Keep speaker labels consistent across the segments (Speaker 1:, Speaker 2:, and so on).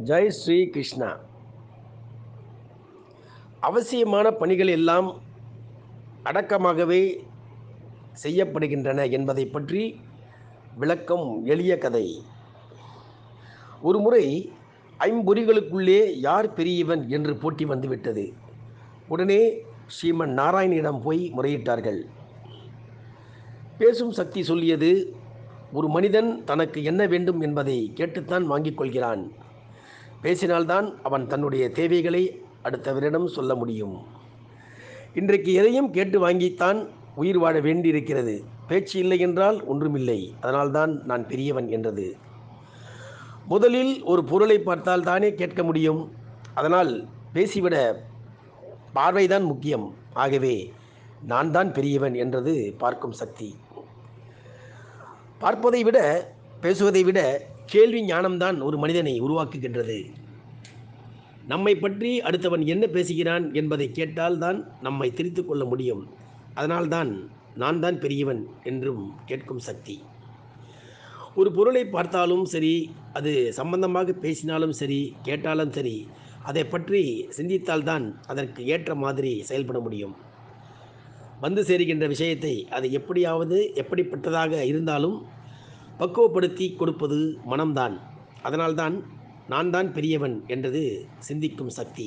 Speaker 1: ஜெய் ஸ்ரீ கிருஷ்ணா அவசியமான பணிகள் எல்லாம் அடக்கமாகவே செய்யப்படுகின்றன என்பதை பற்றி விளக்கம் எளிய கதை ஒரு முறை ஐம்பொறிகளுக்குள்ளே யார் பெரியவன் என்று போட்டி வந்துவிட்டது உடனே ஸ்ரீமன் நாராயணியிடம் போய் முறையிட்டார்கள் பேசும் சக்தி சொல்லியது ஒரு மனிதன் தனக்கு என்ன வேண்டும் என்பதை கேட்டுத்தான் வாங்கிக் கொள்கிறான் பேசினால்தான் அவன் தன்னுடைய தேவைகளை அடுத்தவரிடம் சொல்ல முடியும் இன்றைக்கு எதையும் கேட்டு வாங்கித்தான் உயிர் வாழ வேண்டியிருக்கிறது பேச்சு இல்லை என்றால் ஒன்றுமில்லை அதனால்தான் நான் பெரியவன் என்றது முதலில் ஒரு பொருளை பார்த்தால் தானே கேட்க முடியும் அதனால் பேசிவிட பார்வைதான் முக்கியம் ஆகவே நான் தான் பெரியவன் என்றது பார்க்கும் சக்தி பார்ப்பதை விட பேசுவதை விட கேள்வி ஞானம்தான் ஒரு மனிதனை உருவாக்குகின்றது நம்மை பற்றி அடுத்தவன் என்ன பேசுகிறான் என்பதை கேட்டால்தான் நம்மை திரித்து கொள்ள முடியும் அதனால்தான் நான் தான் பெரியவன் என்றும் கேட்கும் சக்தி ஒரு பொருளை பார்த்தாலும் சரி அது சம்பந்தமாக பேசினாலும் சரி கேட்டாலும் சரி அதை பற்றி சிந்தித்தால்தான் அதற்கு ஏற்ற மாதிரி செயல்பட முடியும் வந்து சேருகின்ற விஷயத்தை அது எப்படியாவது எப்படிப்பட்டதாக இருந்தாலும் பக்குவப்படுத்தி கொடுப்பது மனம்தான் அதனால்தான் நான் தான் பெரியவன் என்றது சிந்திக்கும் சக்தி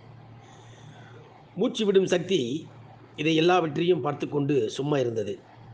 Speaker 1: மூச்சு விடும் சக்தி இதை எல்லாவற்றையும் பார்த்து கொண்டு சும்மா இருந்தது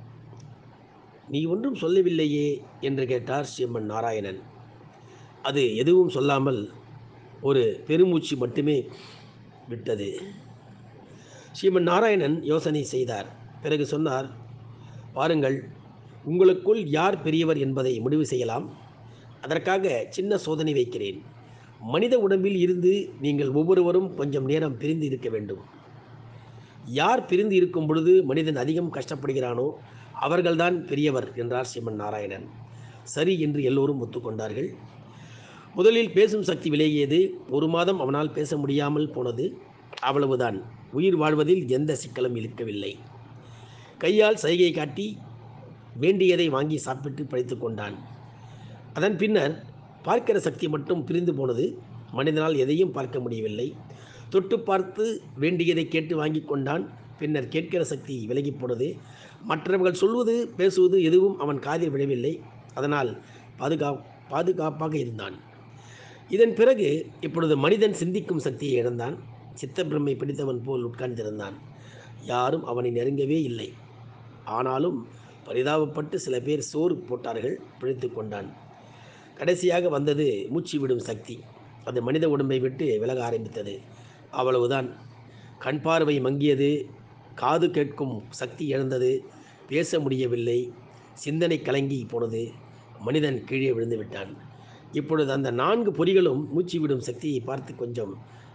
Speaker 1: நீ ஒன்றும் சொல்லவில்லையே என்று கேட்டார் ஸ்ரீமன் நாராயணன் அது எதுவும் சொல்லாமல் ஒரு பெருமூச்சு மட்டுமே விட்டது ஸ்ரீமன் நாராயணன் யோசனை செய்தார் பிறகு சொன்னார் பாருங்கள் உங்களுக்குள் யார் பெரியவர் என்பதை முடிவு செய்யலாம் அதற்காக சின்ன சோதனை வைக்கிறேன் மனித உடம்பில் இருந்து நீங்கள் ஒவ்வொருவரும் கொஞ்சம் நேரம் பிரிந்து இருக்க வேண்டும் யார் பிரிந்து இருக்கும் பொழுது மனிதன் அதிகம் கஷ்டப்படுகிறானோ அவர்கள்தான் பெரியவர் என்றார் சிவன் நாராயணன் சரி என்று எல்லோரும் ஒத்துக்கொண்டார்கள் முதலில் பேசும் சக்தி விலகியது ஒரு மாதம் அவனால் பேச முடியாமல் போனது அவ்வளவுதான் உயிர் வாழ்வதில் எந்த சிக்கலும் இருக்கவில்லை கையால் சைகை காட்டி வேண்டியதை வாங்கி சாப்பிட்டு பழித்து கொண்டான் அதன் பின்னர் பார்க்கிற சக்தி மட்டும் பிரிந்து போனது மனிதனால் எதையும் பார்க்க முடியவில்லை தொட்டு பார்த்து வேண்டியதை கேட்டு வாங்கி கொண்டான் பின்னர் கேட்கிற சக்தி விலகி போனது மற்றவர்கள் சொல்வது பேசுவது எதுவும் அவன் காதில் விழவில்லை அதனால் பாதுகா பாதுகாப்பாக இருந்தான் இதன் பிறகு இப்பொழுது மனிதன் சிந்திக்கும் சக்தியை இழந்தான் சித்தப்பிரமை பிடித்தவன் போல் உட்கார்ந்திருந்தான் யாரும் அவனை நெருங்கவே இல்லை ஆனாலும் பரிதாபப்பட்டு சில பேர் சோறு போட்டார்கள் பிழைத்து கொண்டான் கடைசியாக வந்தது மூச்சு விடும் சக்தி அது மனித உடம்பை விட்டு விலக ஆரம்பித்தது அவ்வளவுதான் கண் பார்வை மங்கியது காது கேட்கும் சக்தி இழந்தது பேச முடியவில்லை சிந்தனை கலங்கி போனது மனிதன் கீழே விழுந்து விட்டான் இப்பொழுது அந்த நான்கு பொறிகளும் மூச்சு விடும் சக்தியை பார்த்து கொஞ்சம்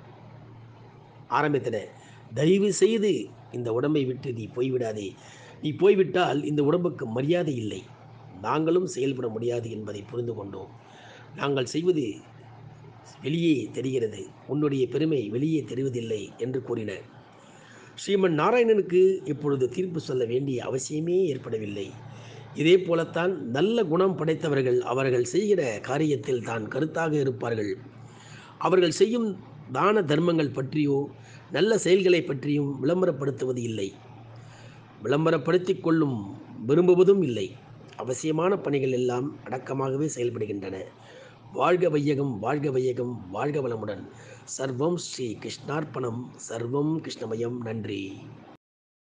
Speaker 1: ஆரம்பித்தன தயவு செய்து இந்த உடம்பை விட்டு நீ போய்விடாதே நீ போய்விட்டால் இந்த உடம்புக்கு மரியாதை இல்லை நாங்களும் செயல்பட முடியாது என்பதை புரிந்து கொண்டோம் நாங்கள் செய்வது வெளியே தெரிகிறது உன்னுடைய பெருமை வெளியே தெரிவதில்லை என்று கூறின ஸ்ரீமன் நாராயணனுக்கு இப்பொழுது தீர்ப்பு சொல்ல வேண்டிய அவசியமே ஏற்படவில்லை இதே போலத்தான் நல்ல குணம் படைத்தவர்கள் அவர்கள் செய்கிற காரியத்தில் தான் கருத்தாக இருப்பார்கள் அவர்கள் செய்யும் தான தர்மங்கள் பற்றியோ நல்ல செயல்களை பற்றியும் விளம்பரப்படுத்துவது இல்லை விளம்பரப்படுத்தி கொள்ளும் விரும்புவதும் இல்லை அவசியமான பணிகள் எல்லாம் அடக்கமாகவே செயல்படுகின்றன வாழ்க வையகம் வாழ்க வையகம் வாழ்க வளமுடன் சர்வம் ஸ்ரீ கிருஷ்ணார்ப்பணம் சர்வம் கிருஷ்ணமயம் நன்றி